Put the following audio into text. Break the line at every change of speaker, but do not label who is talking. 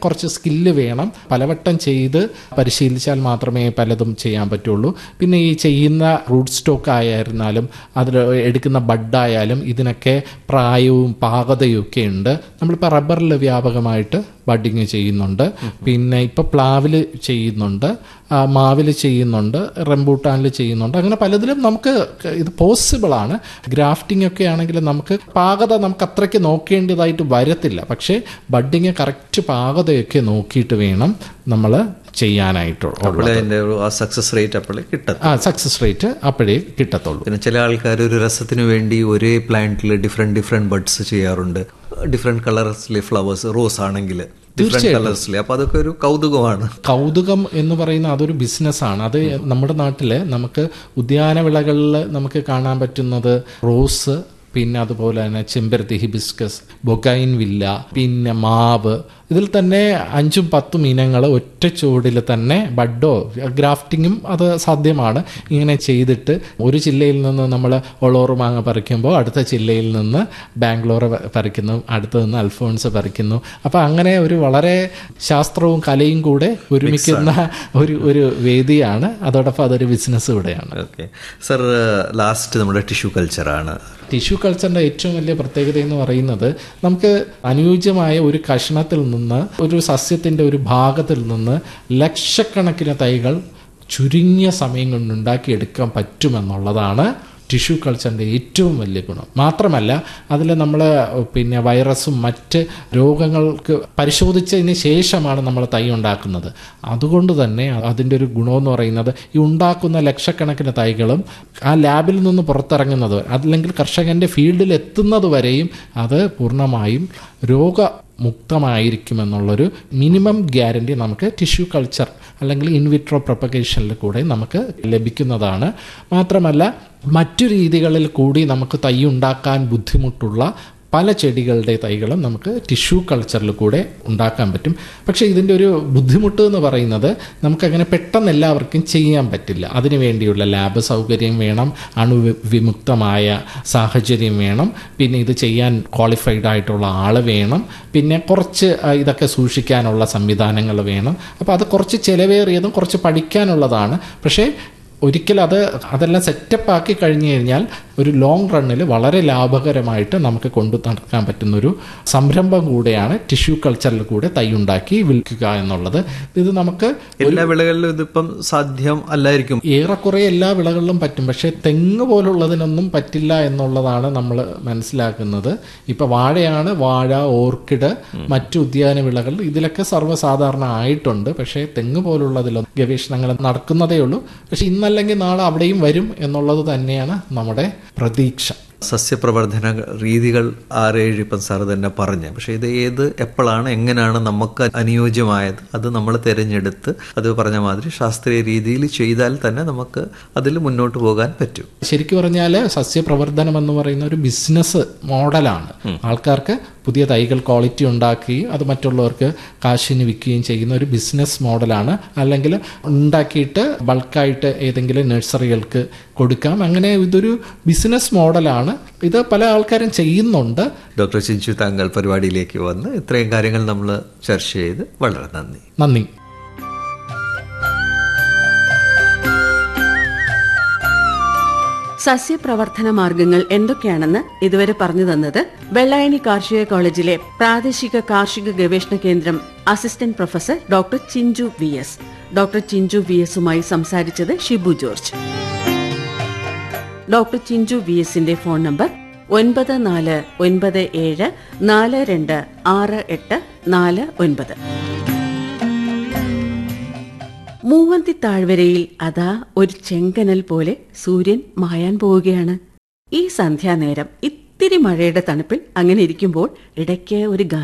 കുറച്ച് സ്കില്ല് വേണം പലവട്ടം ചെയ്ത് പരിശീലിച്ചാൽ മാത്രമേ പലതും ചെയ്യാൻ പറ്റുള്ളൂ പിന്നെ ഈ ചെയ്യുന്ന റൂട്ട് സ്റ്റോക്ക് ആയിരുന്നാലും അതിൽ എടുക്കുന്ന ബഡായാലും ഇതിനൊക്കെ പ്രായവും പാകതയും ഒക്കെ ഉണ്ട് നമ്മളിപ്പോൾ റബ്ബറിൽ വ്യാപകമായിട്ട് ബഡിങ് ചെയ്യുന്നുണ്ട് പിന്നെ ഇപ്പോൾ പ്ലാവിൽ ചെയ്യുന്നുണ്ട് മാവിൽ ചെയ്യുന്നുണ്ട് റംബൂട്ടാനിൽ ചെയ്യുന്നുണ്ട് അങ്ങനെ പലതിലും നമുക്ക് ഇത് പോസിബിൾ ആണ് ഗ്രാഫ്റ്റിംഗ് ഒക്കെ ആണെങ്കിൽ നമുക്ക് പാകത നമുക്ക് അത്രയ്ക്ക് നോക്കേണ്ടതായിട്ട് വരത്തില്ല പക്ഷേ ബഡിങ് കറക്റ്റ് പാകതയൊക്കെ നോക്കിയിട്ട് വേണം നമ്മൾ ചെയ്യാനായിട്ടുള്ളൂ
അപ്പോഴേ അതിന്റെ ഒരു ആ സക്സസ് റേറ്റ് അപ്പോഴേ കിട്ടത്തും
ആ സക്സസ് റേറ്റ് അപ്പോഴേ കിട്ടത്തുള്ളൂ
പിന്നെ ചില ആൾക്കാർ ഒരു രസത്തിന് വേണ്ടി ഒരേ പ്ലാന്റിൽ ഡിഫറെന്റ് ഡിഫറെന്റ് ബഡ്സ് ചെയ്യാറുണ്ട് ഡിഫറെന്റ് കളേഴ്സിലെ ഫ്ലവേഴ്സ് റോസ് ആണെങ്കിൽ ഡിഫറെന്റ് കളേഴ്സിലെ അപ്പൊ അതൊക്കെ ഒരു കൗതുകമാണ്
കൗതുകം എന്ന് പറയുന്ന അതൊരു ബിസിനസ്സാണ് അത് നമ്മുടെ നാട്ടിൽ നമുക്ക് ഉദ്യാന വിളകളിൽ നമുക്ക് കാണാൻ പറ്റുന്നത് റോസ് പിന്നെ അതുപോലെ തന്നെ ചെമ്പരത്തി ഹിബിസ്കസ് ബൊഗൈൻ വില്ല പിന്നെ മാവ് ഇതിൽ തന്നെ അഞ്ചും പത്തും ഇനങ്ങൾ ഒറ്റ ചുവടിൽ തന്നെ ബഡോ ഗ്രാഫ്റ്റിങ്ങും അത് സാധ്യമാണ് ഇങ്ങനെ ചെയ്തിട്ട് ഒരു ജില്ലയിൽ നിന്ന് നമ്മൾ ഒളോറ് മാങ്ങ പറിക്കുമ്പോൾ അടുത്ത ജില്ലയിൽ നിന്ന് ബാംഗ്ലൂർ പറിക്കുന്നു അടുത്ത് നിന്ന് അൽഫോൺസ് പറിക്കുന്നു അപ്പോൾ അങ്ങനെ ഒരു വളരെ ശാസ്ത്രവും കലയും കൂടെ ഒരുമിക്കുന്ന ഒരു ഒരു വേദിയാണ് അതോടൊപ്പം അതൊരു ബിസിനസ് കൂടെയാണ്
ഓക്കെ സർ ലാസ്റ്റ് നമ്മുടെ ടിഷ്യൂ കൾച്ചറാണ്
ടിഷ്യൂ കൾച്ചറിൻ്റെ ഏറ്റവും വലിയ പ്രത്യേകത എന്ന് പറയുന്നത് നമുക്ക് അനുയോജ്യമായ ഒരു കഷണത്തിൽ നിന്ന് ഒരു സസ്യത്തിൻ്റെ ഒരു ഭാഗത്തിൽ നിന്ന് ലക്ഷക്കണക്കിന് തൈകൾ ചുരുങ്ങിയ സമയം കൊണ്ട് ഉണ്ടാക്കിയെടുക്കാൻ പറ്റുമെന്നുള്ളതാണ് ടിഷ്യൂ കൾച്ചറിൻ്റെ ഏറ്റവും വലിയ ഗുണം മാത്രമല്ല അതിൽ നമ്മൾ പിന്നെ വൈറസും മറ്റ് രോഗങ്ങൾക്ക് പരിശോധിച്ചതിന് ശേഷമാണ് നമ്മൾ തൈ ഉണ്ടാക്കുന്നത് അതുകൊണ്ട് തന്നെ അതിൻ്റെ ഒരു ഗുണമെന്ന് പറയുന്നത് ഈ ഉണ്ടാക്കുന്ന ലക്ഷക്കണക്കിന് തൈകളും ആ ലാബിൽ നിന്ന് പുറത്തിറങ്ങുന്നത് അല്ലെങ്കിൽ കർഷകൻ്റെ ഫീൽഡിൽ എത്തുന്നത് വരെയും അത് പൂർണ്ണമായും രോഗ മുക്തമായിരിക്കുമെന്നുള്ളൊരു മിനിമം ഗ്യാരണ്ടി നമുക്ക് ടിഷ്യൂ കൾച്ചർ അല്ലെങ്കിൽ ഇൻവിട്രോ പ്രൊപ്പഗേഷനിൽ കൂടെ നമുക്ക് ലഭിക്കുന്നതാണ് മാത്രമല്ല മറ്റു രീതികളിൽ കൂടി നമുക്ക് തൈ ഉണ്ടാക്കാൻ ബുദ്ധിമുട്ടുള്ള പല ചെടികളുടെ തൈകളും നമുക്ക് ടിഷ്യൂ കൾച്ചറിൽ കൂടെ ഉണ്ടാക്കാൻ പറ്റും പക്ഷേ ഇതിൻ്റെ ഒരു ബുദ്ധിമുട്ട് എന്ന് പറയുന്നത് നമുക്കങ്ങനെ പെട്ടെന്ന് എല്ലാവർക്കും ചെയ്യാൻ പറ്റില്ല അതിനു വേണ്ടിയുള്ള ലാബ് സൗകര്യം വേണം അണുവിമുക്തമായ സാഹചര്യം വേണം പിന്നെ ഇത് ചെയ്യാൻ ക്വാളിഫൈഡ് ആയിട്ടുള്ള ആൾ വേണം പിന്നെ കുറച്ച് ഇതൊക്കെ സൂക്ഷിക്കാനുള്ള സംവിധാനങ്ങൾ വേണം അപ്പോൾ അത് കുറച്ച് ചിലവേറിയതും കുറച്ച് പഠിക്കാനുള്ളതാണ് പക്ഷേ ഒരിക്കൽ അത് അതെല്ലാം സെറ്റപ്പ് ആക്കി കഴിഞ്ഞു കഴിഞ്ഞാൽ ഒരു ലോങ് റണ്ണിൽ വളരെ ലാഭകരമായിട്ട് നമുക്ക് കൊണ്ടു നടക്കാൻ പറ്റുന്ന ഒരു സംരംഭം കൂടെയാണ് ടിഷ്യൂ കൾച്ചറിൽ കൂടെ തൈ ഉണ്ടാക്കി വിൽക്കുക എന്നുള്ളത് ഇത് നമുക്ക്
എല്ലാ വിളകളിലും ഇതിപ്പം സാധ്യം അല്ലായിരിക്കും
ഏറെക്കുറെ എല്ലാ വിളകളിലും പറ്റും പക്ഷേ തെങ്ങ് പോലുള്ളതിനൊന്നും പറ്റില്ല എന്നുള്ളതാണ് നമ്മൾ മനസ്സിലാക്കുന്നത് ഇപ്പൊ വാഴയാണ് വാഴ ഓർക്കിഡ് മറ്റു ഉദ്യാന വിളകൾ ഇതിലൊക്കെ സർവ്വസാധാരണ ആയിട്ടുണ്ട് പക്ഷേ തെങ്ങ് പോലുള്ളതിലൊന്നും ഗവേഷണങ്ങൾ നടക്കുന്നതേ ഉള്ളൂ പക്ഷെ ഇന്നല്ലെങ്കിൽ നാളെ അവിടെയും വരും എന്നുള്ളത് തന്നെയാണ് നമ്മുടെ പ്രതീക്ഷ
സസ്യപ്രവർത്തന രീതികൾ ആറേഴ് ഇപ്പം സാർ തന്നെ പറഞ്ഞു പക്ഷേ ഇത് ഏത് എപ്പോഴാണ് എങ്ങനെയാണ് നമുക്ക് അനുയോജ്യമായത് അത് നമ്മൾ തിരഞ്ഞെടുത്ത് അത് പറഞ്ഞ മാതിരി ശാസ്ത്രീയ രീതിയിൽ ചെയ്താൽ തന്നെ നമുക്ക് അതിൽ മുന്നോട്ട് പോകാൻ പറ്റും
ശരിക്കും പറഞ്ഞാൽ സസ്യപ്രവർത്തനം എന്ന് പറയുന്ന ഒരു ബിസിനസ് മോഡലാണ് ആൾക്കാർക്ക് പുതിയ തൈകൾ ക്വാളിറ്റി ഉണ്ടാക്കുകയും അത് മറ്റുള്ളവർക്ക് കാശിന് വിൽക്കുകയും ചെയ്യുന്ന ഒരു ബിസിനസ് മോഡലാണ് അല്ലെങ്കിൽ ഉണ്ടാക്കിയിട്ട് ബൾക്കായിട്ട് ഏതെങ്കിലും നഴ്സറികൾക്ക് കൊടുക്കാം അങ്ങനെ ഇതൊരു ബിസിനസ് മോഡലാണ് ഇത് പല ആൾക്കാരും ചെയ്യുന്നുണ്ട്
ഡോക്ടർ ചിഞ്ചു താങ്കൾ പരിപാടിയിലേക്ക് വന്ന് ഇത്രയും കാര്യങ്ങൾ നമ്മൾ ചർച്ച ചെയ്ത് വളരെ നന്ദി
നന്ദി
സസ്യപ്രവർത്തന മാർഗങ്ങൾ എന്തൊക്കെയാണെന്ന് ഇതുവരെ പറഞ്ഞു തന്നത് വെള്ളായണി കാർഷിക കോളേജിലെ പ്രാദേശിക കാർഷിക ഗവേഷണ കേന്ദ്രം assistant professor doctor Chinchu V S doctor Chinchu V എസുമായി സംസാരിച്ചത് Shibu George doctor Chinchu V എസിന്റെ ഫോൺ നമ്പർ ഒൻപത് നാല് ഒൻപത് ഏഴ് നാല് രണ്ട് ആറ് എട്ട് നാല് ഒൻപത് മൂവന്തി താഴ്വരയിൽ അതാ ഒരു ചെങ്കനൽ പോലെ സൂര്യൻ മായാൻ പോവുകയാണ് ഈ സന്ധ്യാനേരം ഇത്തിരി മഴയുടെ തണുപ്പിൽ അങ്ങനെ ഇരിക്കുമ്പോൾ ഇടയ്ക്ക് ഒരു